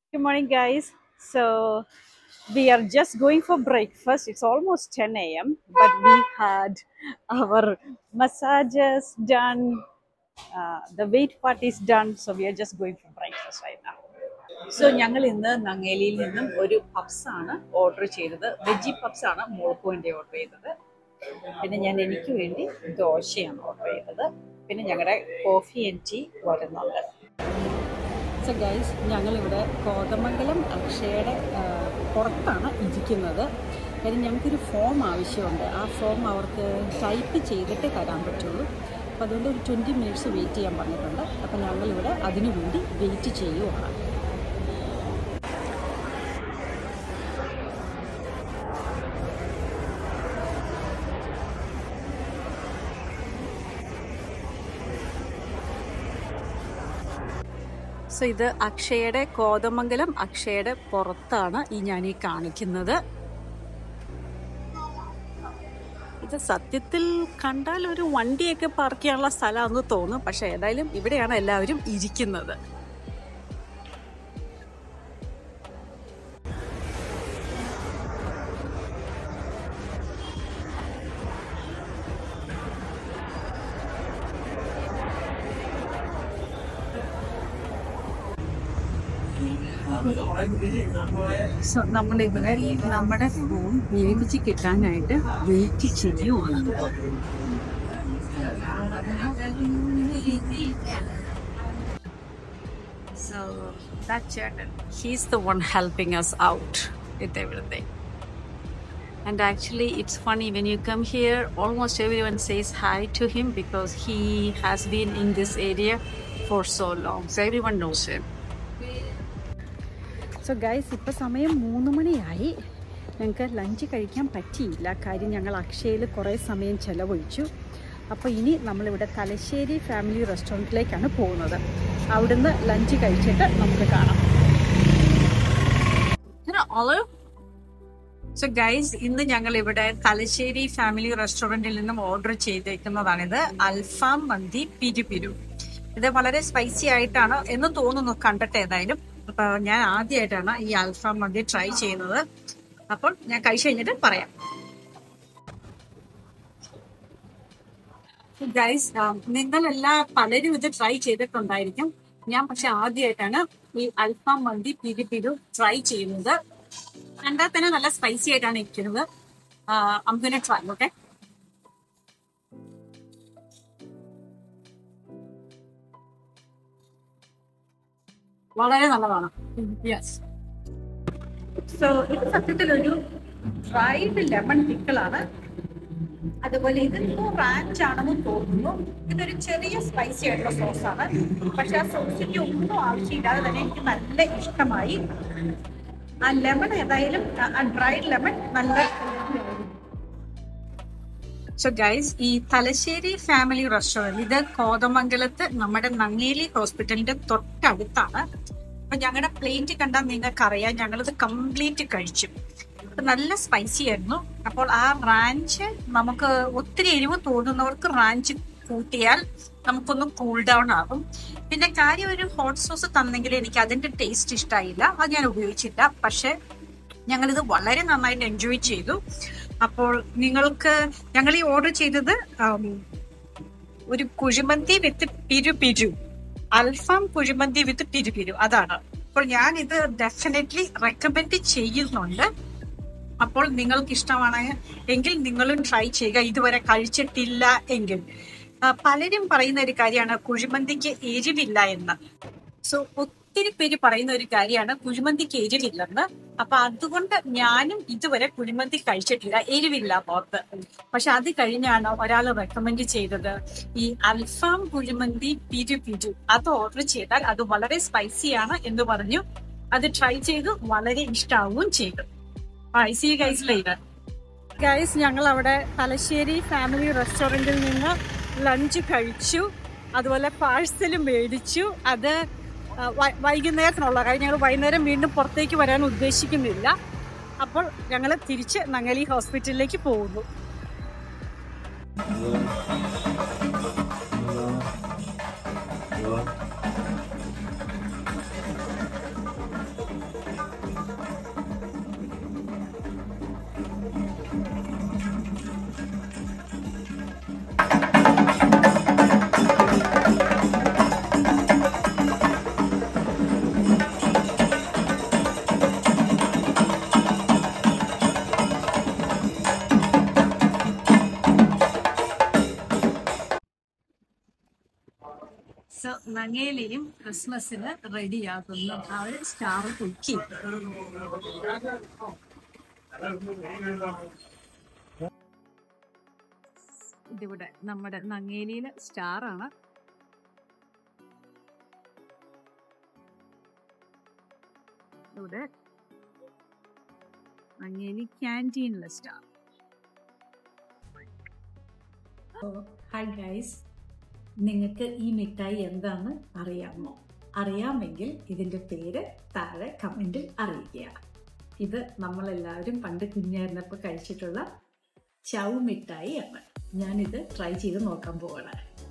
Good morning, guys. So we are just going for breakfast. It's almost 10 a.m., but we had our massages done. Uh, the weight part is done, so we are just going for breakfast right now. So ഞങ്ങൾ ഇന്ന് നങ്ങേലിയിൽ നിന്നും ഒരു puffs ആണ് order ചെയ്തത് veggie puffs ആണ് മോൾക്ക് വേണ്ടി order ചെയ്തത് പിന്നെ ഞാൻ എനിക്ക് വേണ്ടി ദോശയാണ് ഓർഡർ ചെയ്തത് പിന്നെ ഞങ്ങളുടെ കോഫി ആൻഡ് ടീ വരുന്നുണ്ട് സോ ഗൈസ് ഞങ്ങളിവിടെ കോതമംഗലം അക്ഷയുടെ ആ, പുറത്താണ് ഇരിക്കുന്നത് കാര്യം ഞങ്ങൾക്കൊരു ഫോം ആവശ്യമുണ്ട് ആ ഫോം അവർക്ക് ടൈപ്പ് ചെയ്തിട്ട് തരാൻ പറ്റുള്ളൂ അപ്പോൾ അതുകൊണ്ട് ഒരു ട്വൻറ്റി മിനിറ്റ്സ് വെയിറ്റ് ചെയ്യാൻ പറഞ്ഞിട്ടുണ്ട് അപ്പോൾ ഞങ്ങളിവിടെ അതിനു വേണ്ടി വെയിറ്റ് ചെയ്യുവാണ് സോ ഇത് അക്ഷയുടെ കോതമംഗലം അക്ഷയുടെ പുറത്താണ് ഈ ഞാൻ ഈ കാണിക്കുന്നത് ഇത് സത്യത്തിൽ കണ്ടാൽ ഒരു വണ്ടിയൊക്കെ പാർക്ക് ചെയ്യാനുള്ള സ്ഥലമാണെന്ന് തോന്നും പക്ഷെ ഏതായാലും ഇവിടെയാണ് എല്ലാവരും ഇരിക്കുന്നത് സോ നമ്മളിവിടെ നമ്മുടെ ഫോൺ വേവിച്ച് കിട്ടാനായിട്ട് വെയിറ്റ് ചെയ്യുവാണ് So that Jordan, he's the one helping us out with everything. And actually, it's funny when you come here, almost everyone says hi to him because he has been in this area for so long. So everyone knows him. So guys ഇപ്പോൾ സമയം മൂന്ന് മണിയായി ഞങ്ങൾക്ക് lunch കഴിക്കാൻ പറ്റിയില്ല കാര്യം ഞങ്ങൾ അക്ഷയയിൽ കുറേ സമയം ചിലവഴിച്ചു അപ്പോൾ ഇനി നമ്മളിവിടെ തലശ്ശേരി ഫാമിലി റെസ്റ്റോറൻറ്റിലേക്കാണ് പോകുന്നത് അവിടുന്ന് ലഞ്ച് കഴിച്ചിട്ട് നമുക്ക് കാണാം സോ ഗൈസ് ഇന്ന് ഞങ്ങൾ ഇവിടെ തലശ്ശേരി ഫാമിലി റെസ്റ്റോറൻറ്റിൽ നിന്നും ഓർഡർ ചെയ്തേക്കുന്നതാണിത് അൽഫാം മന്തി പിരുപിരു ഇത് വളരെ സ്പൈസി ആയിട്ടാണ് എന്ന് തോന്നുന്നു കണ്ടിട്ട് ഏതായാലും അപ്പൊ ഞാൻ ആദ്യമായിട്ടാണ് ഈ അൽഫാം മന്തി ട്രൈ ചെയ്യുന്നത് അപ്പോൾ ഞാൻ കഴിച്ചു കഴിഞ്ഞിട്ട് പറയാം ഗൈസ് നിങ്ങളെല്ലാ പലരും ഇത് ട്രൈ ചെയ്തിട്ടുണ്ടായിരിക്കും ഞാൻ പക്ഷെ ആദ്യമായിട്ടാണ് ഈ അൽഫാം മന്തി പിരി ട്രൈ ചെയ്യുന്നത് കണ്ടാൽ തന്നെ നല്ല സ്പൈസി ആയിട്ടാണ് ഇരിക്കുന്നത് അമ്പിനെ ട്രൈ ഓക്കെ വളരെ നല്ലതാണ് യെസ് സോ ഇത് സത്യത്തിൽ ഒരു ഡ്രൈഡ് ലെമൺ പിക്കിളാണ് അതുപോലെ ഇതിപ്പോ റാഞ്ച് ആണെന്ന് തോന്നുന്നു ഇതൊരു ചെറിയ സ്പൈസി ആയിട്ടുള്ള സോസാണ് പക്ഷെ ആ സോസിന്റെ ഒന്നും ആവശ്യമില്ലാതെ തന്നെ എനിക്ക് നല്ല ഇഷ്ടമായി ആ ലെമൺ ഏതായാലും ആ ഡ്രൈഡ് ലെമൺ നല്ല സോ ഗൈസ് ഈ തലശ്ശേരി ഫാമിലി റെസ്റ്റോറൻറ്റ് ഇത് കോതമംഗലത്ത് നമ്മുടെ നങ്ങേലി ഹോസ്പിറ്റലിന്റെ തൊട്ടടുത്താണ് അപ്പൊ ഞങ്ങളുടെ പ്ലേറ്റ് കണ്ടാൽ നിങ്ങൾക്ക് അറിയാം ഞങ്ങളിത് കംപ്ലീറ്റ് കഴിച്ചു അപ്പൊ നല്ല സ്പൈസി ആയിരുന്നു അപ്പോൾ ആ റാഞ്ച് നമുക്ക് ഒത്തിരി എരിവ് തോന്നുന്നവർക്ക് റാഞ്ച് കൂട്ടിയാൽ നമുക്കൊന്ന് കൂൾ ഡൗൺ ആകും പിന്നെ കാര്യം ഒരു ഹോട്ട് സോസ് തന്നെങ്കിൽ എനിക്ക് അതിന്റെ ടേസ്റ്റ് ഇഷ്ടമായില്ല അത് ഞാൻ ഉപയോഗിച്ചില്ല പക്ഷെ ഞങ്ങളിത് വളരെ നന്നായിട്ട് എൻജോയ് ചെയ്തു അപ്പോൾ നിങ്ങൾക്ക് ഞങ്ങൾ ഈ ഓർഡർ ചെയ്തത് ഉം, ഒരു കുഴിമന്തി വിത്ത് പിരു പിരു അൽഫാം കുഴിമന്തി വിത്ത് പിരു പിരു അതാണ് അപ്പോൾ ഞാൻ ഇത് ഡെഫിനറ്റ്ലി റെക്കമെൻഡ് ചെയ്യുന്നുണ്ട് അപ്പോൾ നിങ്ങൾക്ക് ഇഷ്ടമാണ് എങ്കിൽ നിങ്ങളും ട്രൈ ചെയ്യുക ഇതുവരെ കഴിച്ചിട്ടില്ല എങ്കിൽ ആ, പലരും പറയുന്ന ഒരു കാര്യമാണ് കുഴിമന്തിക്ക് എരിവില്ല എന്ന് സോ ഒത്തിരി പേര് പറയുന്ന ഒരു കാര്യമാണ് കുഴിമന്തിക്ക് എരിവില്ലെന്ന് അപ്പൊ അതുകൊണ്ട് ഞാനും ഇതുവരെ കുഴിമന്തി കഴിച്ചിട്ടില്ല എരിവില്ല പുറത്ത് പക്ഷെ അത് കഴിഞ്ഞാണ് ഒരാൾ റെക്കമെൻഡ് ചെയ്തത് ഈ അൽഫാം കുഴിമന്തി പിരു പിരു അത് ഓർഡർ ചെയ്താൽ അത് വളരെ സ്പൈസിയാണ് എന്ന് പറഞ്ഞു അത് ട്രൈ ചെയ്തു വളരെ ഇഷ്ടാവുകയും ചെയ്തു ഐ സി ഗൈസ് ലൈഡർ ഗൈസ് ഞങ്ങൾ അവിടെ തലശ്ശേരി ഫാമിലി റെസ്റ്റോറൻറ്റിൽ നിന്ന് ലഞ്ച് കഴിച്ചു അതുപോലെ പാഴ്സൽ മേടിച്ചു അത് ആ, വൈ- വൈകുന്നേരത്തിനുള്ള കാര്യം ഞങ്ങൾ വൈകുന്നേരം വീണ്ടും പുറത്തേക്ക് വരാൻ ഉദ്ദേശിക്കുന്നില്ല അപ്പോൾ ഞങ്ങൾ തിരിച്ച് നങ്ങലി ഹോസ്പിറ്റലിലേക്ക് പോകുന്നു നങ്ങേലിയും ക്രിസ്മസിന് റെഡിയാക്കുന്നു അവര് സ്റ്റാർ കുക്കി ഇതിവിടെ നമ്മുടെ നങ്ങേലിയിലെ സ്റ്റാർ ആണ് ഇവിടെ നങ്ങേലി ക്യാൻറ്റീനിലെ സ്റ്റാർ ഹായ് ഗൈസ് നിങ്ങൾക്ക് ഈ മിഠായി എന്താണെന്ന് അറിയാമോ അറിയാമെങ്കിൽ ഇതിൻ്റെ പേര് താഴെ കമൻറ്റിൽ അറിയിക്കുക ഇത് നമ്മളെല്ലാവരും പണ്ട് കുഞ്ഞായിരുന്നപ്പോൾ കഴിച്ചിട്ടുള്ള ചൗ മിഠായി ആണ് ഞാനിത് ട്രൈ ചെയ്ത് നോക്കാൻ പോവാണ്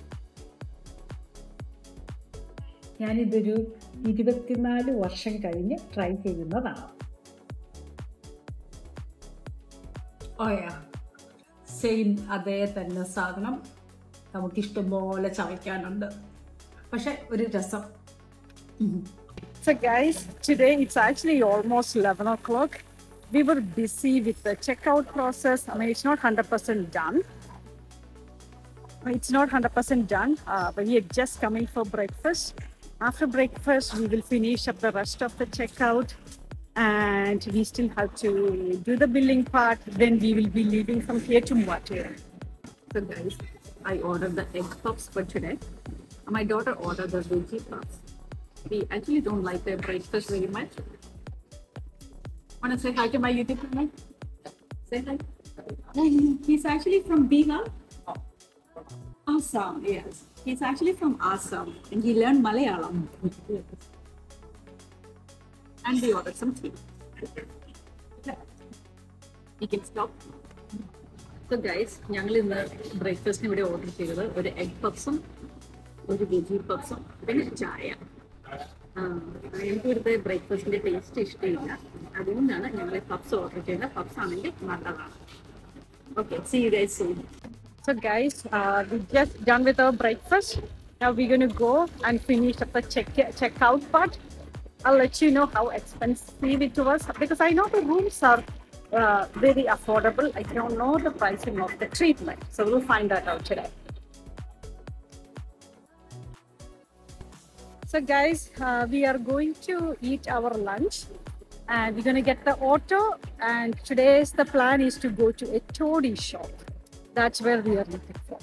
ഞാനിതൊരു ഇരുപത്തിനാല് വർഷം കഴിഞ്ഞ് ട്രൈ ചെയ്യുന്നതാണ് ഓയാ സെയിം അതേ തന്നെ സാധനം നമുക്കിഷ്ടംപോലെ ചവയ്ക്കാനുണ്ട് പക്ഷെ ഒരു രസം So, guys, today it's actually almost 11 o'clock. We were busy with the checkout process. I mean, it's not 100% done. It's not 100% done, uh, but we are just coming for breakfast. After breakfast, we will finish up the rest of the checkout and we still have to do the billing part. Then we will be leaving from here to Mwate. So guys, I ordered the egg puffs for today. My daughter ordered the veggie puffs. We actually don't like their breakfast very much. Wanna say hi to my YouTube channel? Say hi. He's actually from Bihar. Assam, yes. He's actually from Assam and he learned Malayalam. And we ordered some tea. You can stop. So guys ഞങ്ങൾ ഇന്ന് ബ്രേക്ക്ഫാസ്റ്റിന് ഇവിടെ order ചെയ്തത് ഒരു egg പപ്സും ഒരു veggie പപ്സും പിന്നെ ചായ ആ, എനിക്ക് ഇവിടുത്തെ ബ്രേക്ക്ഫാസ്റ്റിന്റെ ടേസ്റ്റ് ഇഷ്ടമില്ല അതുകൊണ്ടാണ് ഞങ്ങൾ പപ്സ് ഓർഡർ ചെയ്തത് പപ്സ് ആണെങ്കിൽ നല്ലതാണ് okay see you guys soon So, guys, uh, we just done with our breakfast. Now we're going to go and finish up the check checkout part. I'll let you know how expensive it was because I know the rooms are uh, very affordable. I don't know the pricing of the treatment, so we'll find that out today. So, guys, uh, we are going to eat our lunch and we're going to get the auto. And today's the plan is to go to a toddy shop. That's where we are looking for.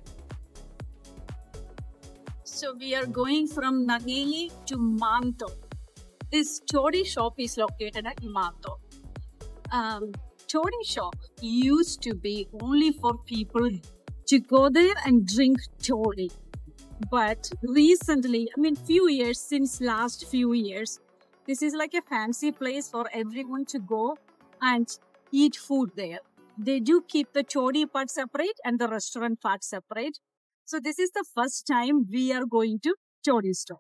So we are going from Nangeli to Manto. This Todi shop is located at Manto. Um, Todi shop used to be only for people to go there and drink Todi. But recently, I mean, few years since last few years, this is like a fancy place for everyone to go and eat food there. They do keep the Todi part separate and the restaurant part separate. So this is the first time we are going to Todi store.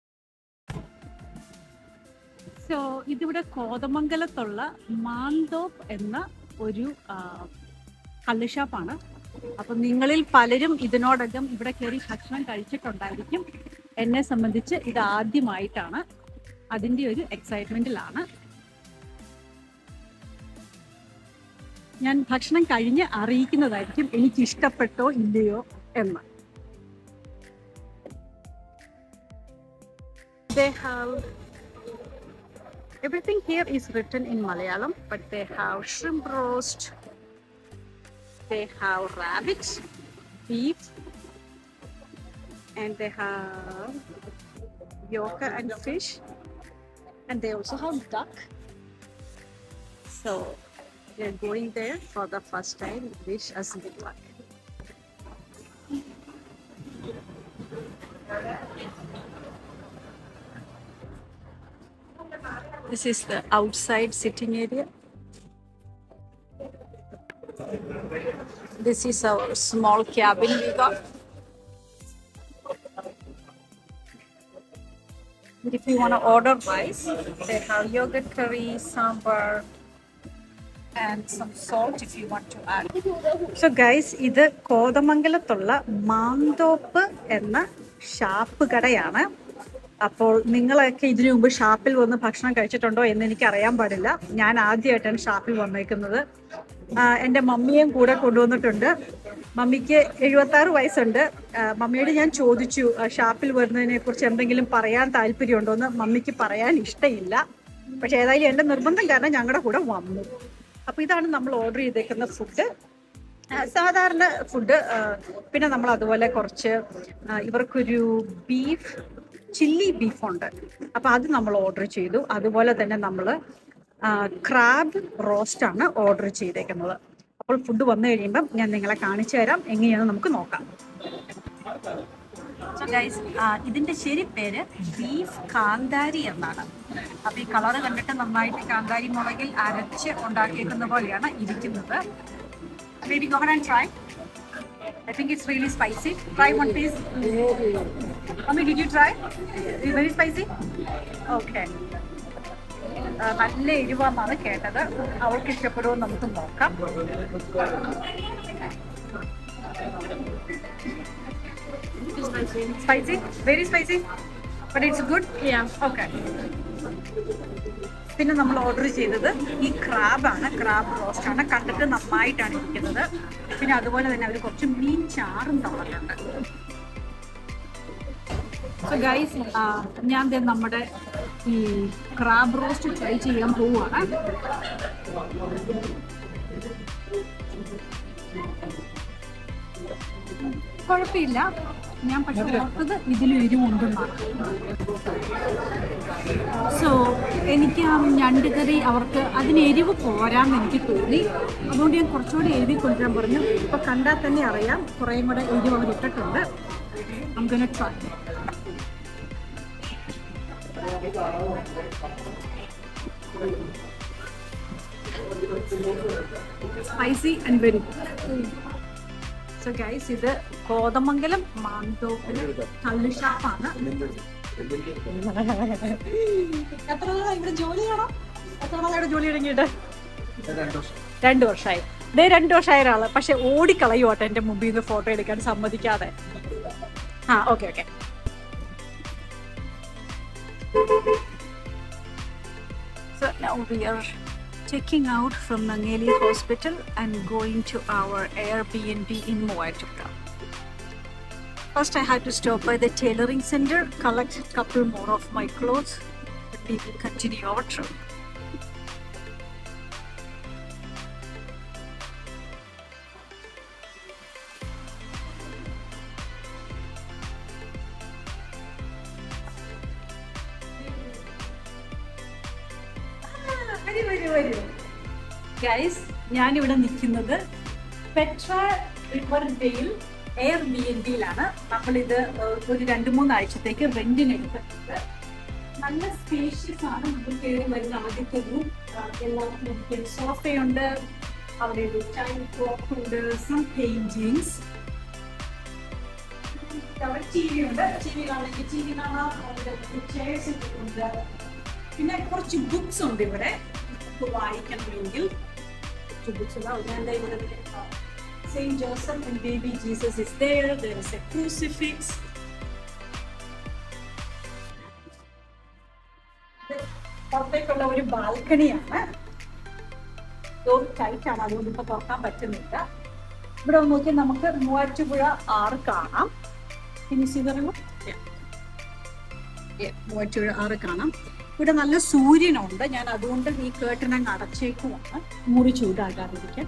So ഇതിവിടെ കോതമംഗലത്തുള്ള മാന്തോപ്പ് എന്ന ഒരു കള്ളുഷാപ്പാണ് അപ്പൊ നിങ്ങളിൽ പലരും ഇതിനോടകം ഇവിടെ കയറി ഭക്ഷണം കഴിച്ചിട്ടുണ്ടായിരിക്കും എന്നെ സംബന്ധിച്ച് ഇത് ആദ്യമായിട്ടാണ് അതിന്റെ ഒരു എക്സൈറ്റ്മെന്റിലാണ് ഞാൻ ഭക്ഷണം കഴിഞ്ഞ് അറിയിക്കുന്നതായിരിക്കും എനിക്ക് ഇഷ്ടപ്പെട്ടോ ഇല്ലയോ എന്ന് They have everything here is written in Malayalam, but they have shrimp roast, they have rabbit, beef, and they have yoga and fish, and they also have duck. So we are going there for the first time. Wish us good luck. This is the outside sitting area. This is our small cabin we got. And if you want to order rice, they have yogurt curry, sambar, and some salt if you want to add. So guys ഇത് കോതമംഗലത്തുള്ള മാന്തോപ്പ് എന്ന shop കടയാണ് അപ്പോൾ നിങ്ങളൊക്കെ ഇതിനു മുമ്പ് ഷാപ്പിൽ വന്ന് ഭക്ഷണം കഴിച്ചിട്ടുണ്ടോ എന്ന് എനിക്ക് അറിയാൻ പാടില്ല ഞാൻ ആദ്യമായിട്ടാണ് ഷാപ്പിൽ വന്നേക്കുന്നത് ആ, എൻ്റെ മമ്മിയും കൂടെ കൊണ്ടുവന്നിട്ടുണ്ട് മമ്മിക്ക് എഴുപത്തി ആറ് വയസ്സുണ്ട് ആ, മമ്മിയോട് ഞാൻ ചോദിച്ചു ആ, ഷാപ്പിൽ വരുന്നതിനെ കുറിച്ച് എന്തെങ്കിലും പറയാൻ താല്പര്യമുണ്ടോ എന്ന് മമ്മിക്ക് പറയാൻ ഇഷ്ടമില്ല പക്ഷെ ഏതായാലും എൻ്റെ നിർബന്ധം കാരണം ഞങ്ങളുടെ കൂടെ വന്നു അപ്പൊ ഇതാണ് നമ്മൾ ഓർഡർ ചെയ്തേക്കുന്ന ഫുഡ് സാധാരണ ഫുഡ് പിന്നെ നമ്മൾ അതുപോലെ കുറച്ച് ആ, ഇവർക്കൊരു ബീഫ് ചില്ലി ബീഫുണ്ട് അപ്പൊ അത് നമ്മൾ ഓർഡർ ചെയ്തു അതുപോലെ തന്നെ നമ്മൾ ക്രാബ് റോസ്റ്റ് ആണ് ഓർഡർ ചെയ്തേക്കുന്നത് അപ്പോൾ ഫുഡ് വന്നു കഴിയുമ്പം ഞാൻ നിങ്ങളെ കാണിച്ചു തരാം എങ്ങനെയാണെന്ന് നമുക്ക് നോക്കാം ഗൈസ് ഇതിന്റെ ശരി പേര് ബീഫ് കാന്താരി എന്നാണ് അപ്പൊ ഈ കളറ് കണ്ടിട്ട് നന്നായിട്ട് കാന്താരി മുളകിൽ അരച്ച് ഉണ്ടാക്കിയേക്കുന്ന പോലെയാണ് ഇരിക്കുന്നത് Maybe go ahead and try. I think it's really spicy. Try one piece. Mommy, did you try? Is it very spicy? Okay. ആ, നല്ല എരിവാന്നാണ് കേട്ടത് അവൾക്ക് ഇഷ്ടപ്പെടുമോ നമുക്ക് നോക്കാം spicy very spicy but it's good okay പിന്നെ നമ്മൾ ഓർഡർ ചെയ്തത് ഈ ക്രാബാണ് ക്രാബ് റോസ്റ്റ് ആണ് കണ്ടിട്ട് നന്നായിട്ടാണ് ഇരിക്കുന്നത് പിന്നെ അതുപോലെ തന്നെ അവർ കുറച്ച് മീൻ ചാറും തന്നിട്ടുണ്ട് സോ ഗൈസ് ഞാൻ ദേ നമ്മുടെ ഈ ക്രാബ് റോസ്റ്റ് ട്രൈ ചെയ്യാൻ പോവുകയാണ് കുഴപ്പമില്ല ഞാൻ പക്ഷെ ഓർത്തത് ഇതിലും എരിവുണ്ടെന്നാണ് സോ എനിക്ക് ആ ഞണ്ട് കറി അവർക്ക് അതിന് എരിവ് പോരാന്ന് എനിക്ക് തോന്നി അതുകൊണ്ട് ഞാൻ കുറച്ചുകൂടി എഴുതി കൊണ്ടുവരാൻ പറഞ്ഞു ഇപ്പൊ കണ്ടാൽ തന്നെ അറിയാം കുറേയും കൂടെ എരിവ് അവർ ഇട്ടിട്ടുണ്ട് നമുക്ക് try spicy and very so guys ഇത് കോതമംഗലം മാന്തോപ്പിൽ കള്ളുഷാപ്പാണ് എത്ര നാളായി ഇവിടെ ജോലി ചെയ്യണം എത്ര നാളായിട്ട് ജോലി തുടങ്ങിയിട്ട് രണ്ടു വർഷമായി ഇതേ രണ്ടു വർഷമായ ഒരാള് പക്ഷെ ഓടിക്കളയുവാട്ടെ എന്റെ മുമ്പിൽ നിന്ന് ഫോട്ടോ എടുക്കാൻ സമ്മതിക്കാതെ ആ okay okay So now we are checking out from Nangeli Hospital and going to our Airbnb in Moatura. First, I had to stop by the tailoring center, collect a couple more of my clothes, and we will continue our trip. വരൂ വരൂ വരൂ guys ഞാനിവിടെ നിൽക്കുന്നത് Petra River Dale എയർ ബി എൻ ബിയിലാണ് നമ്മളിത് ഏഹ്, ഒരു രണ്ട് മൂന്ന് ആഴ്ചത്തേക്ക് റെന്റിന് എടുത്തിട്ടുണ്ട് നല്ല സ്പേഷ്യസ് ആണ് നമ്മൾ കയറി വരുന്ന ആദ്യത്തെ റൂം എല്ലാവർക്കും സോഫയുണ്ട് അവിടെ ഒരു ടൈം ക്ലോക്ക് ഉണ്ട് സം പെയിന്റിങ്സ് അവിടെ ടി വി ഉണ്ട് ടി വി കാണണമെങ്കിൽ ടി വി കാണാം ചെയർസ് ഉണ്ട് പിന്നെ കുറച്ച് ബുക്സ് ഉണ്ട് ഇവിടെ നമുക്ക് വായിക്കണമെങ്കിൽ കുറച്ച് ബുക്സ് ഞാൻ ദേ ഇവിടെ Saint Joseph and baby Jesus is there there is a crucifix ഇത് പുറത്തേക്കുള്ള ഒരു ബാൽക്കണിയാണ് ഡോർ ടൈറ്റ് ആണ് അതുകൊണ്ട് ഇപ്പൊ തുറക്കാൻ പറ്റുന്നില്ല ഇവിടെ വന്ന് നോക്കി നമുക്ക് മൂവാറ്റുപുഴ ആറ് കാണാം ഇനി സീതറങ്ങും മൂവാറ്റുപുഴ ആറ് കാണാം ഇവിടെ നല്ല സൂര്യനുണ്ട് ഞാൻ അതുകൊണ്ട് ഈ കേട്ടൻ അങ്ങ് അടച്ചേക്കുവാണ് മുറി ചൂടാകാതിരിക്കാൻ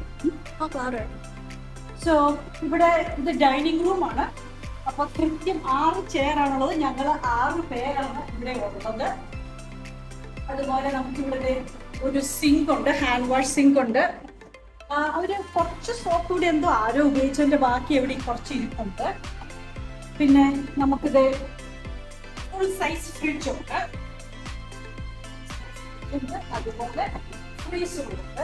സോ ഇവിടെ ഇത് ഡൈനിങ് റൂം ആണ് അപ്പൊ കൃത്യം ആറ് ചെയർ ആണുള്ളത് ഞങ്ങൾ ആറ് പേരാണ് ഇവിടെ ഉള്ളത് അതുപോലെ നമുക്ക് ഇവിടെ ഒരു സിങ്ക് ഉണ്ട് ഹാൻഡ് വാഷ് സിങ്ക് ഉണ്ട് ആ, അവര് കുറച്ച് സോപ്പ് കൂടി എന്തോ ആരോ ഉപയോഗിച്ചതിന്റെ ബാക്കി എവിടെ കുറച്ച് ഇരിപ്പുണ്ട് പിന്നെ നമുക്കിത് ഫുൾ സൈസ് ഫ്രിഡ്ജ് ഉണ്ട് ഉണ്ട് അതുപോലെ ഫ്രീസറുണ്ട്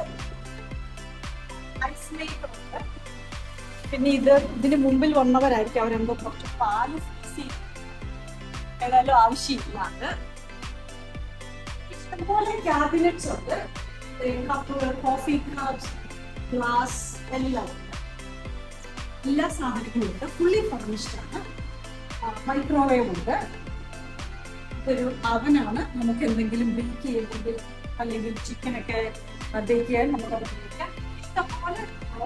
ഐസ് മേക്കർ ഉണ്ട് പിന്നെ ഇത് ഇതിന് മുമ്പിൽ വന്നവരായിരിക്കും അവരെന്തോ കുറച്ച് പാല് ഫ്രീസ് ചെയ്ത് ഏതായാലും ആവശ്യമില്ലാണ്ട് ഇഷ്ടംപോലെ ക്യാബിനറ്റ്സ് ഉണ്ട് കപ്പുകൾ കോഫി കപ്സ് ഗ്ലാസ് എല്ലാം ഉണ്ട് എല്ലാ സാധനങ്ങളും ഉണ്ട് ഫുള്ളി ഫർണിഷ്ഡ് ആണ് മൈക്രോവേവ് ഉണ്ട് ഇതൊരു അവനാണ് നമുക്ക് എന്തെങ്കിലും ബേക്ക് ചെയ്യണമെങ്കിൽ അല്ലെങ്കിൽ ചിക്കനൊക്കെ ബേക്ക് ചെയ്യാൻ നമുക്ക് അത് ഉപയോഗിക്കാം ഇഷ്ടംപോലെ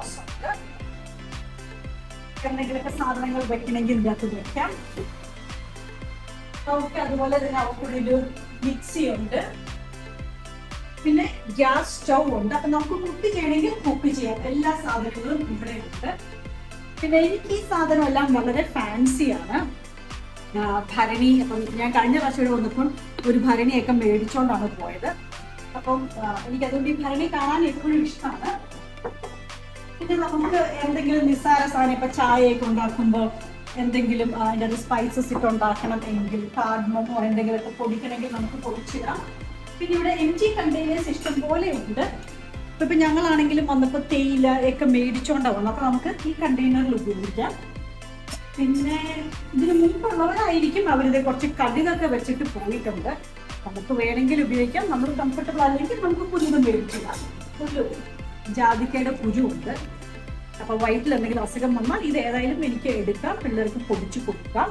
ബോക്സ് ഉണ്ട് എന്തെങ്കിലുമൊക്കെ സാധനങ്ങൾ വെക്കണമെങ്കിൽ ഇതിൻ്റെ അകത്ത് വെക്കാം നമുക്ക് അതുപോലെ തന്നെ അവർക്കൊരു മിക്സി ഉണ്ട് പിന്നെ ഗ്യാസ് സ്റ്റൗ ഉണ്ട് അപ്പൊ നമുക്ക് കുക്ക് ചെയ്യണമെങ്കിൽ കുക്ക് ചെയ്യാം എല്ലാ സാധനങ്ങളും ഇവിടെ ഉണ്ട് പിന്നെ എനിക്ക് ഈ സാധനം എല്ലാം വളരെ ഫാൻസിയാണ് ആ, ഭരണി അപ്പം ഞാൻ കഴിഞ്ഞ പ്രാവശ്യം ഇവിടെ വന്നപ്പോൾ ഒരു ഭരണിയൊക്കെ മേടിച്ചോണ്ടാണ് പോയത് അപ്പം ആ, എനിക്ക് അതുകൊണ്ട് ഈ ഭരണി കാണാൻ എപ്പോഴും ഇഷ്ടമാണ് പിന്നെ നമുക്ക് എന്തെങ്കിലും നിസ്സാര സാധനം ഇപ്പൊ ചായയൊക്കെ ഉണ്ടാക്കുമ്പോൾ എന്തെങ്കിലും ആ, അതിൻ്റെ അത് സ്പൈസസ് ഇട്ട് ഉണ്ടാക്കണം എങ്കിൽ കാർഡ്മോ എന്തെങ്കിലുമൊക്കെ പൊടിക്കണമെങ്കിൽ നമുക്ക് പൊടിച്ചിടാം പിന്നെ ഇവിടെ എം ജി കണ്ടെയ്നേഴ്സ് ഇഷ്ടം പോലെ ഉണ്ട് ഇപ്പൊ ഇപ്പൊ ഞങ്ങളാണെങ്കിലും വന്നപ്പോൾ തേയില ഒക്കെ മേടിച്ചോണ്ടാ വന്നത് അപ്പൊ നമുക്ക് ഈ കണ്ടെയ്നറിൽ ഉപയോഗിക്കാം പിന്നെ ഇതിന് മുമ്പുള്ളവരായിരിക്കും അവരിത് കുറച്ച് കടുകൊക്കെ വെച്ചിട്ട് പോയിട്ടുണ്ട് നമുക്ക് വേണമെങ്കിൽ ഉപയോഗിക്കാം നമ്മൾ കംഫർട്ടബിൾ അല്ലെങ്കിൽ നമുക്ക് പുതിയത് മേടിച്ചിടാം ഒരു ജാതിക്കയുടെ കുരുവുണ്ട് അപ്പൊ വയറ്റിൽ എന്തെങ്കിലും അസുഖം വന്നാൽ ഇത് ഏതായാലും എനിക്ക് എടുക്കാം പിള്ളേർക്ക് പൊടിച്ചു കൊടുക്കാം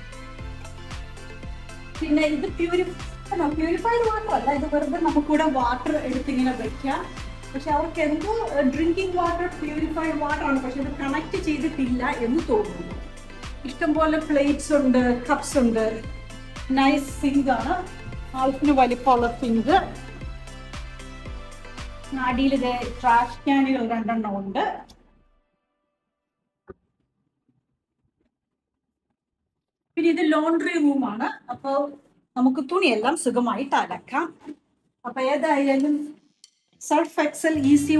പിന്നെ ഇത് പ്യൂരി പ്യൂരിഫൈഡ് വാട്ടർ അല്ല ഇത് വെറുതെ നമുക്കിവിടെ വാട്ടർ എടുത്തിങ്ങനെ വെക്കാം പക്ഷെ അവർക്ക് എന്തോ ഡ്രിങ്കിങ് വാട്ടർ പ്യൂരിഫൈഡ് വാട്ടർ ആണ് പക്ഷെ ഇത് കണക്ട് ചെയ്തിട്ടില്ല എന്ന് തോന്നുന്നു ഇഷ്ടംപോലെ പ്ലേറ്റ്സ് ഉണ്ട് കപ്സ് ഉണ്ട് നൈസ് സിങ്ക് ആണ് ആവശ്യത്തിന് വലിപ്പമുള്ള സിങ്ക് അടിയിൽ ഇത് ട്രാഷ് ക്യാനുകൾ രണ്ടെണ്ണം ഉണ്ട് പിന്നെ ഇത് ലോണ്ടറി റൂമാണ് അപ്പോൾ നമുക്ക് തുണിയെല്ലാം സുഖമായിട്ട് അലക്കാം അപ്പൊ ഏതായാലും സർഫ് എക്സൽ ഈസി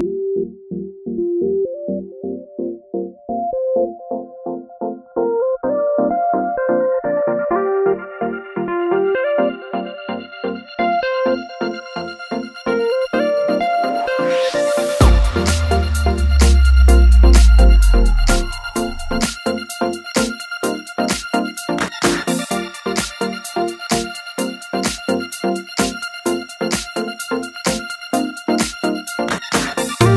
Thank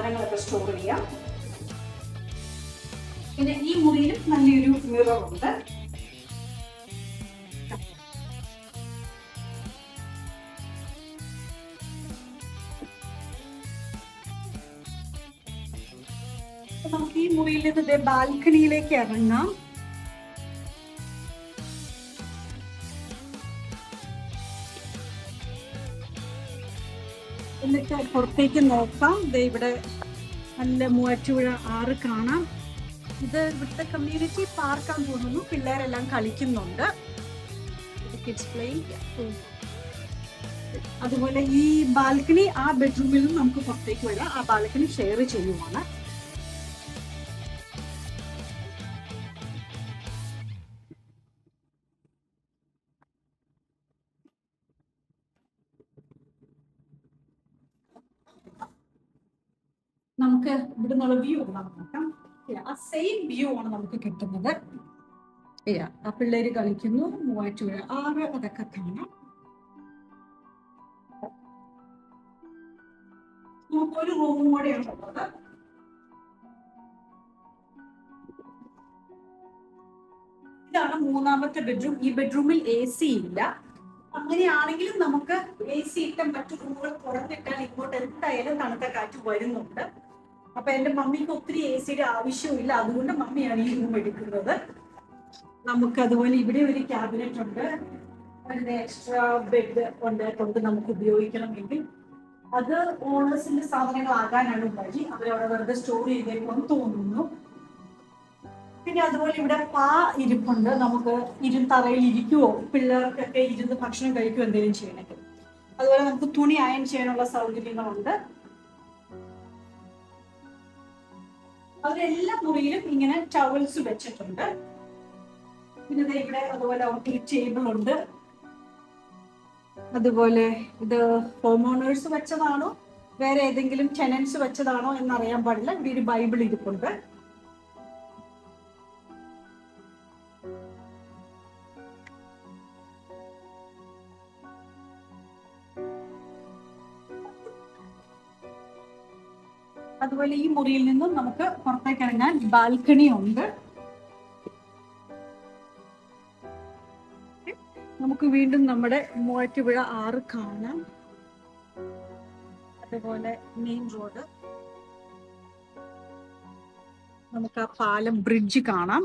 സാധനങ്ങളൊക്കെ സ്റ്റോർ ചെയ്യാം പിന്നെ ഈ മുറിയിലും നല്ലൊരു മിറർ ഉണ്ട് അപ്പൊ നമുക്ക് ഈ മുറിയിൽ നിന്ന് ബാൽക്കണിയിലേക്ക് ഇറങ്ങാം എന്നിട്ട് പുറത്തേക്ക് നോക്കാം ദേ ഇവിടെ നല്ല മൂവാറ്റുപുഴ ആറ് കാണാം ഇത് ഇവിടുത്തെ കമ്മ്യൂണിറ്റി പാർക്കാന്ന് തോന്നുന്നു പിള്ളേരെല്ലാം കളിക്കുന്നുണ്ട് കിഡ്സ് പ്ലേ അതുപോലെ ഈ ബാൽക്കണി ആ ബെഡ്റൂമിൽ നിന്ന് നമുക്ക് പുറത്തേക്ക് വരാം ആ ബാൽക്കണി ഷെയർ ചെയ്യുവാണ് നമുക്ക് ഇവിടെ നിന്നുള്ള വ്യൂ ഒന്ന് നോക്കാം Yeah, ആ സെയിം വ്യൂ ആണ് നമുക്ക് കിട്ടുന്നത് Yeah, ആ പിള്ളേര് കളിക്കുന്നു മൂവാറ്റുപുഴ ആറ് അതൊക്കെ കാണാം നമുക്ക് ഒരു റൂമും കൂടെയാണ് ഉള്ളത് ഇതാണ് മൂന്നാമത്തെ ബെഡ്റൂം ഈ ബെഡ്റൂമിൽ എ സി ഇല്ല അങ്ങനെയാണെങ്കിലും നമുക്ക് എ സി ഇട്ട മറ്റു റൂമുകൾ തുറന്നിട്ടാൽ ഇങ്ങോട്ട് എന്തായാലും തണുത്ത കാറ്റ് വരുന്നുണ്ട് അപ്പൊ എന്റെ മമ്മിക്ക് ഒത്തിരി എ സിയുടെ ആവശ്യമില്ല അതുകൊണ്ട് മമ്മിയാണ് ഈ റൂം എടുക്കുന്നത് നമുക്ക് അതുപോലെ ഇവിടെ ഒരു ക്യാബിനറ്റ് ഉണ്ട് അതിന്റെ എക്സ്ട്രാ ബെഡ് ഉണ്ടായിട്ടുണ്ട് നമുക്ക് ഉപയോഗിക്കണമെങ്കിൽ അത് ഓണേഴ്സിന്റെ സാധനങ്ങളാകാനാണ് വഴി അവരവിടെ വെറുതെ സ്റ്റോർ ചെയ്തേക്കുമെന്ന് തോന്നുന്നു പിന്നെ അതുപോലെ ഇവിടെ പാ ഇരിപ്പുണ്ട് നമുക്ക് ഇരുത്തറയിൽ ഇരിക്കുവോ പിള്ളേർക്കൊക്കെ ഇരുന്ന് ഭക്ഷണം കഴിക്കുവോ എന്തെങ്കിലും ചെയ്യണമെങ്കിൽ അതുപോലെ നമുക്ക് തുണി അയൺ ചെയ്യാനുള്ള സൗകര്യങ്ങളുണ്ട് അവരെല്ലാ മുറിയിലും ഇങ്ങനെ ടവൽസ് വെച്ചിട്ടുണ്ട് പിന്നെ ദേ ഇവിടെ അതുപോലെ ഔട്ടിൽ ടേബിൾ ഉണ്ട് അതുപോലെ ഇത് ഹോം ഓണേഴ്സ് വെച്ചതാണോ വേറെ ഏതെങ്കിലും ടെനൻസ് വെച്ചതാണോ എന്നറിയാൻ പാടില്ല ഇവിടെ ഒരു ബൈബിൾ ഇരിപ്പുണ്ട് അതുപോലെ ഈ മുറിയിൽ നിന്നും നമുക്ക് പുറത്തേക്ക് ഇറങ്ങാൻ ബാൽക്കണി ഉണ്ട് നമുക്ക് വീണ്ടും നമ്മുടെ മൂവാറ്റുപുഴ ആറ് കാണാം അതുപോലെ മെയിൻ റോഡ് നമുക്ക് ആ പാലം ബ്രിഡ്ജ് കാണാം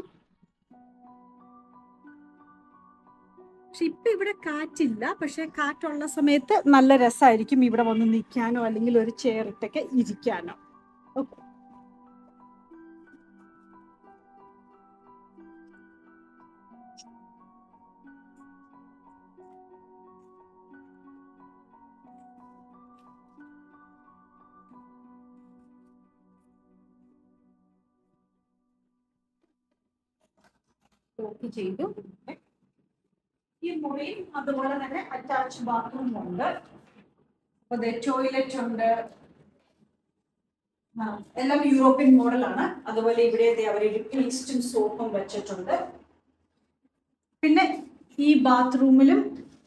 പക്ഷെ ഇപ്പൊ ഇവിടെ കാറ്റില്ല പക്ഷെ കാറ്റുള്ള സമയത്ത് നല്ല രസമായിരിക്കും ഇവിടെ വന്ന് നിൽക്കാനോ അല്ലെങ്കിൽ ഒരു ചെയർ ഇട്ടൊക്കെ ഇരിക്കാനോ ഓക്കെ ലോക്ക് ചെയ്തു ഈ മുറിയിൽ അതുപോലെ തന്നെ അറ്റാച്ച് ബാത്റൂം ഉണ്ട് അതെ ടോയ്ലറ്റ് ഉണ്ട് ആ, എല്ലാം യൂറോപ്യൻ മോഡലാണ് അതുപോലെ ഇവിടെ ദേ അവരൊരു പേസ്റ്റും സോപ്പും വെച്ചിട്ടുണ്ട് പിന്നെ ഈ ബാത്റൂമിലും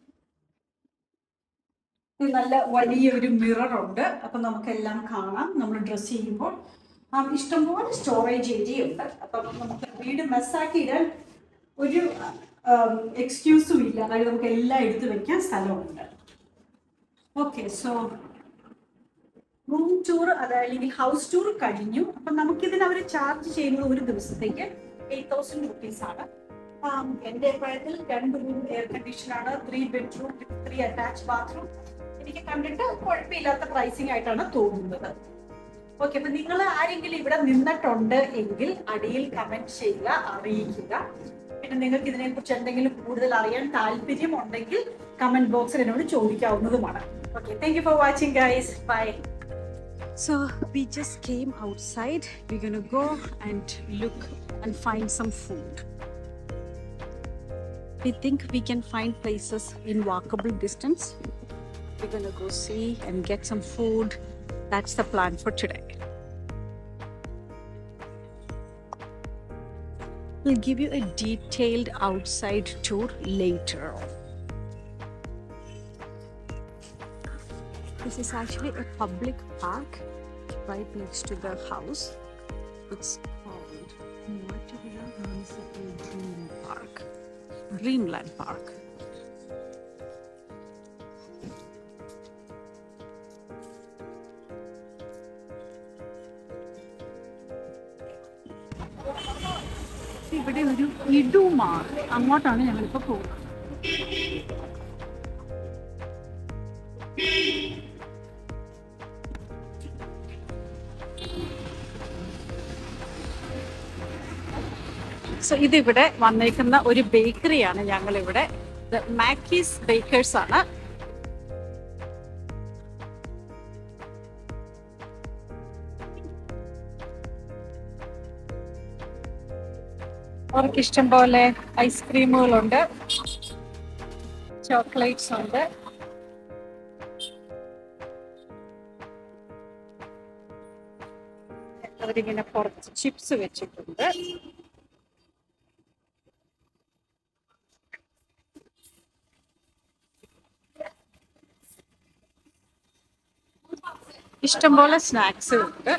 നല്ല വലിയൊരു മിറർ ഉണ്ട് അപ്പൊ നമുക്കെല്ലാം കാണാം നമ്മൾ ഡ്രസ് ചെയ്യുമ്പോൾ ആ, ഇഷ്ടംപോലെ സ്റ്റോറേജ് ഏരിയ ഉണ്ട് അപ്പം നമുക്ക് വീട് മെസ്സാക്കി ഇടാൻ ഒരു എക്സ്ക്യൂസും ഇല്ല അതായത് നമുക്ക് എല്ലാം എടുത്തു വെക്കാൻ സ്ഥലമുണ്ട് ഓക്കെ സോ റൂം ടൂർ അല്ലെങ്കിൽ ഹൗസ് ടൂർ കഴിഞ്ഞു അപ്പം നമുക്കിതിന് അവർ ചാർജ് ചെയ്യുന്നത് ഒരു ദിവസത്തേക്ക് എയ്റ്റ് തൗസൻഡ് റുപ്പീസ് ആണ് ആം, എന്റെ അഭിപ്രായത്തിൽ രണ്ട് റൂം എയർ കണ്ടീഷൻ ആണ് three bedroom three attach bathroom എനിക്ക് കണ്ടിട്ട് കുഴപ്പമില്ലാത്ത പ്രൈസിംഗ് ആയിട്ടാണ് തോന്നുന്നത് ഓക്കെ അപ്പൊ നിങ്ങൾ ആരെങ്കിലും ഇവിടെ നിന്നിട്ടുണ്ട് എങ്കിൽ അടിയിൽ കമന്റ് ചെയ്യുക അറിയിക്കുക പിന്നെ നിങ്ങൾക്ക് ഇതിനെ കുറിച്ച് എന്തെങ്കിലും കൂടുതൽ അറിയാൻ താല്പര്യം ഉണ്ടെങ്കിൽ കമന്റ് ബോക്സിൽ എന്നോട് ചോദിക്കാവുന്നതുമാണ് okay thank you for watching guys bye So we just came outside. We're gonna go and look and find some food. We think we can find places in walkable distance. We're gonna go see and get some food. That's the plan for today. We'll give you a detailed outside tour later. This is actually a public park right next to the house. It's called Muatuvira Municipal Dream Park. Dreamland Park. ഇവിടെ ഒരു ഇടുമാണ് അങ്ങോട്ടാണ് ഞങ്ങളിപ്പോ പോകുന്നത് so ഇതിവിടെ വന്നേക്കുന്ന ഒരു ബേക്കറിയാണ് ഞങ്ങൾ ഇവിടെ മാക്കീസ് ബേക്കേഴ്സ് ആണ് അവർക്ക് ഇഷ്ടം പോലെ ഐസ്ക്രീമുകളുണ്ട് ചോക്ലേറ്റ്സ് ഉണ്ട് അവരിങ്ങനെ പുറത്ത് ചിപ്സ് വെച്ചിട്ടുണ്ട് ഇഷ്ടംപോലെ സ്നാക്സ് ഉണ്ട്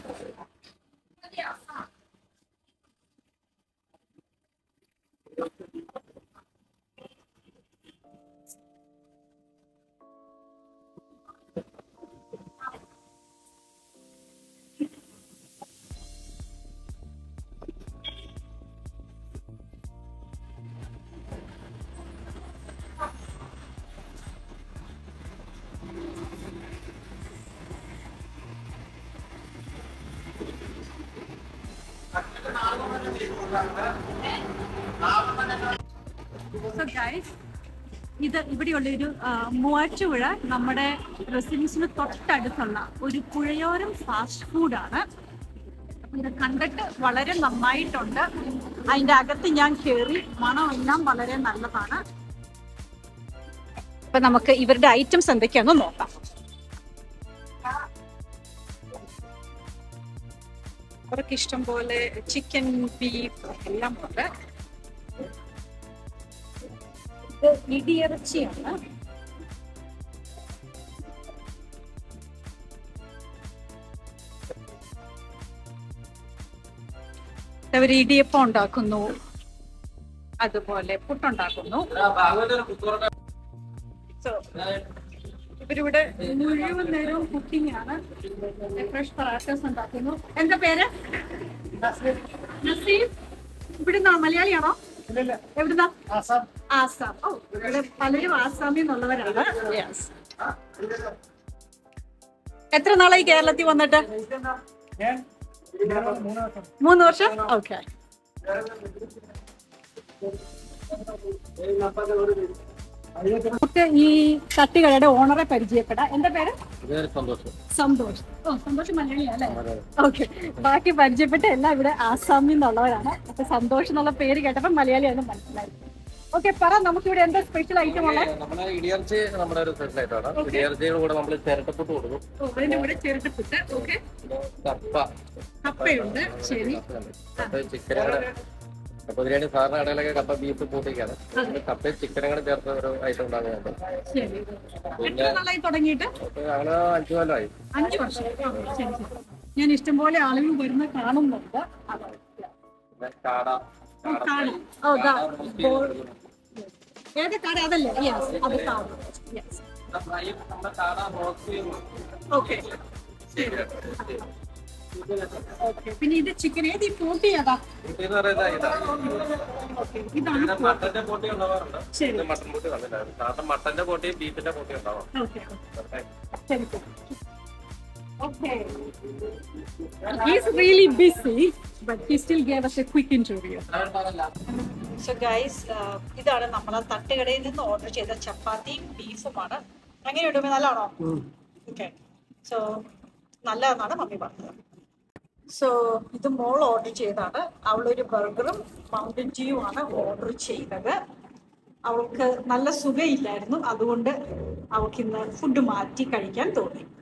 സോ ഗൈസ് ഇത് ഇവിടെയുള്ള ഒരു മൂവാറ്റുപുഴ നമ്മുടെ റെസിഡൻസിന് തൊട്ടടുത്തുള്ള ഒരു പുഴയോരം ഫാസ്റ്റ് ഫുഡാണ് ഇത് കണ്ടിട്ട് വളരെ നന്നായിട്ടുണ്ട് അതിന്റെ അകത്ത് ഞാൻ കയറി മണമെല്ലാം വളരെ നല്ലതാണ് അപ്പൊ നമുക്ക് ഇവരുടെ ഐറ്റംസ് എന്തൊക്കെയാണെന്ന് നോക്കാം അവർക്ക് ഇഷ്ടം പോലെ ചിക്കൻ ബീഫ് എല്ലാം ഉണ്ട് ഇത് ഇടിയിറച്ചിയാണ് അവർ ഇടിയപ്പം ഉണ്ടാക്കുന്നു അതുപോലെ പുട്ടുണ്ടാക്കുന്നു So, ഇവരിവിടെ മുഴുവൻ നേരവും കുക്കിംഗ് ആണ് ഫ്രഷ് പറാട്ടസ് ഉണ്ടാക്കുന്നു എന്താ പേര് നസീം ഇവിടുന്നാ മലയാളിയാണോ എവിടുന്നാ ആസാം ഓ ഇവിടെ പലരും ആസാമിൽ നിന്നുള്ളവരാണ് Yes. എത്ര നാളായി കേരളത്തിൽ വന്നിട്ട് മൂന്ന് വർഷം ഓക്കെ നമുക്ക് ഈ തട്ടുകടയുടെ ഓണറെ പരിചയപ്പെടാം എന്താ പേര് സന്തോഷം സന്തോഷ് ഓ സന്തോഷ് മലയാളിയാ അല്ലേ ഓക്കെ ബാക്കി പരിചയപ്പെട്ട എല്ലാം ഇവിടെ ആസാമിൽ നിന്നുള്ളവരാണ് അപ്പൊ സന്തോഷ് എന്നുള്ള പേര് കേട്ടപ്പോ മലയാളിയാണ് മനസ്സിലായി ഓക്കെ പറ നമുക്ക് ഇവിടെ എന്താ സ്പെഷ്യൽ ഐറ്റം ഉള്ളത് നമ്മുടെ ഇടിയർച്ചി നമ്മുടെ ഒരു സ്പെഷ്യൽ ആയിട്ടാണ് ഇടിയർച്ചിയുടെ കൂടെ നമ്മൾ ചിരട്ടപ്പുട്ട് കൊടുക്കും ഓ, അതിന്റെ കൂടെ ചിരട്ടപ്പുട്ട് ഓക്കെ പിന്നെ കപ്പ കപ്പയുണ്ട് ശരി കപ്പ ചിക്കനും കൂടെ കപ്പ ബിരിയാണി സാധാരണ കടയിലൊക്കെ കപ്പ ബീഫ് കൂട്ടിക്കാണ് കപ്പയും ചിക്കനും കൂടെ ചേർത്ത ഒരു ഐറ്റം ഉണ്ടാകുന്നുണ്ട് ശരി എത്ര നാളായി തുടങ്ങിയിട്ട് അപ്പൊ അങ്ങനെ അഞ്ചു കൊല്ലമായി അഞ്ചു വർഷം ആ, ശരി ശരി ഞാൻ ഇഷ്ടംപോലെ ആളുകൾ വരുന്ന കാണുന്നുണ്ട് അതെ. പിന്നെ കാട ഓ, കാട. ഓ, ദാ, ബോൾ. ഏത് കാട അതല്ലേ യെസ് അത് കാട യെസ് നമ്മുടെ കാട റോസ്റ്റ് ഓക്കെ ഓക്കെ പിന്നെ ഇത് ചിക്കൻ ഏത് ഈ പോട്ടി ഏതാ എന്ന് പറയുന്നത് ഇതാണ് ഓക്കെ ഇതാണ് പിന്നെ മട്ടന്റെ പോട്ടി ഉണ്ടാവാറുണ്ട് ശരി. ഇത് മട്ടൻ പോട്ടി വന്നിട്ടായിരുന്നു സാധാരണ മട്ടന്റെ പോട്ടിയും ബീഫിന്റെ പോട്ടിയും ഉണ്ടാവാം ഓക്കെ ശരി Okay. He's really busy, but he still gave us a quick interview. So guys, uh, ഇതാണ് നമ്മൾ ആ തട്ടുകടയിൽ നിന്ന് ഓർഡർ ചെയ്ത ചപ്പാത്തിയും ബീഫുമാണ് എങ്ങനെയുണ്ട് നല്ലതാണോ ഓക്കെ സോ നല്ലതെന്നാണ് മമ്മി പറഞ്ഞത് സോ ഇത് മോൾ ഓർഡർ ചെയ്തതാണ് അവളൊരു ബർഗറും മൗണ്ടൻ ഡ്യൂ ആണ് ഓർഡർ ചെയ്തത് അവൾക്ക് നല്ല സുഖമില്ലായിരുന്നു അതുകൊണ്ട് അവൾക്ക് ഇന്ന് ഫുഡ് മാറ്റി കഴിക്കാൻ തോന്നി